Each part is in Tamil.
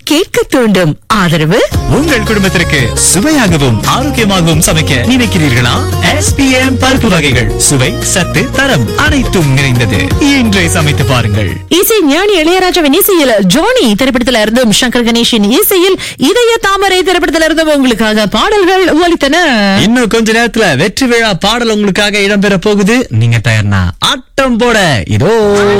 கேட்க தூண்டும் ஆதரவு உங்கள் குடும்பத்திற்கு சுவையாகவும் ஆரோக்கியமாகவும் சமைக்க நினைக்கிறீர்களா SPM பருப்பு வகைகள் சுவை சத்து தரம் அனைத்தும் நிறைந்தது இன்றே சமைத்து பாருங்கள் இசை ஞானி இளையராஜாவின் இசையில் ஜோனி திரைப்படத்துல இருந்தும் சங்கர் கணேஷின் இசையில் இதய தாமரை திரைப்படத்துல இருந்தும் உங்களுக்காக பாடல்கள் ஒலித்தன இன்னும் கொஞ்ச நேரத்துல வெற்றி விழா பாடல் உங்களுக்காக இடம்பெற போகுது நீங்க தயார்னா ஆட்டம் போட இதோ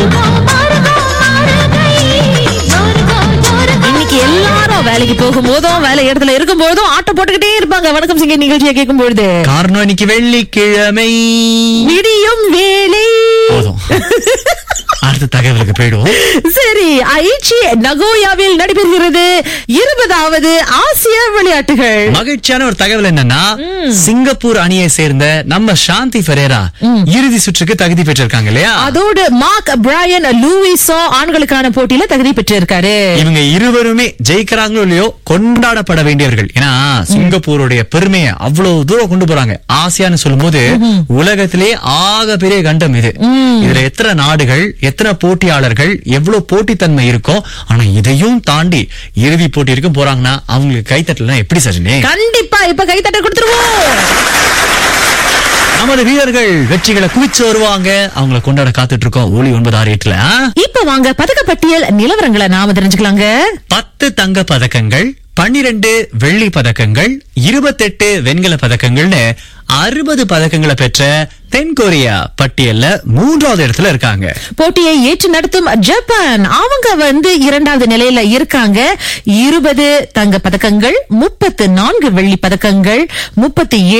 இன்னைக்கு எல்லாரும் வேலைக்கு போகும் போதும் வேலை இடத்துல இருக்கும் போதும் ஆட்டம் போட்டுக்கிட்டே இருப்பாங்க வணக்கம் சிங்க நிகழ்ச்சியை கேட்கும் பொழுது காரணம் இன்னைக்கு வெள்ளிக்கிழமை விடியும் வேலை போதும் அடுத்த தகவலுக்கு போயிடுவோம் சரி ஐச்சி நகோயாவில் நடைபெறுகிறது இருபதாவது ஆசிய விளையாட்டுகள் மகிழ்ச்சியான ஒரு தகவல் என்னன்னா சிங்கப்பூர் அணியை சேர்ந்த நம்ம சாந்தி ஃபெரேரா இறுதி சுற்றுக்கு தகுதி பெற்றிருக்காங்க இல்லையா அதோடு மார்க் பிரையன் லூயிஸோ ஆண்களுக்கான போட்டியில தகுதி பெற்றிருக்காரு இவங்க இருவருமே ஜெயிக்கிறாங்களோ இல்லையோ கொண்டாடப்பட வேண்டியவர்கள் ஏன்னா சிங்கப்பூருடைய பெருமையை அவ்வளவு தூரம் கொண்டு போறாங்க ஆசியான்னு சொல்லும்போது உலகத்திலே ஆக பெரிய கண்டம் இது இதுல எத்தனை நாடுகள் எத்தனை போட்டியாளர்கள் எவ்வளவு போட்டித்தன்மை இருக்கும் ஆனா இதையும் தாண்டி இறுதி போட்டி இருக்கும் போறாங்கன்னா அவங்களுக்கு கைத்தட்டலாம் எப்படி சஜினி கண்டிப்பா இப்ப கைத்தட்ட கொடுத்துருவோம் நமது வீரர்கள் வெற்றிகளை குவிச்சு வருவாங்க அவங்கள கொண்டாட காத்துட்டு இருக்கோம் ஒளி ஒன்பது ஆறு எட்டுல ஆ? இப்ப வாங்க பதக்க பட்டியல் நிலவரங்களை நாம தெரிஞ்சுக்கலாங்க பத்து தங்க பதக்கங்கள் பன்னிரண்டு வெள்ளி பதக்கங்கள் இருபத்தெட்டு வெண்கல பதக்கங்கள்னு அறுபது பதக்கங்களை பெற்ற தென்கொரியா பட்டியல்ல மூன்றாவது இடத்துல இருக்காங்க போட்டியை ஏற்று நடத்தும் ஜப்பான் அவங்க வந்து இரண்டாவது நிலையில இருக்காங்க இருபது தங்க பதக்கங்கள் முப்பத்து நான்கு வெள்ளி பதக்கங்கள் முப்பத்தி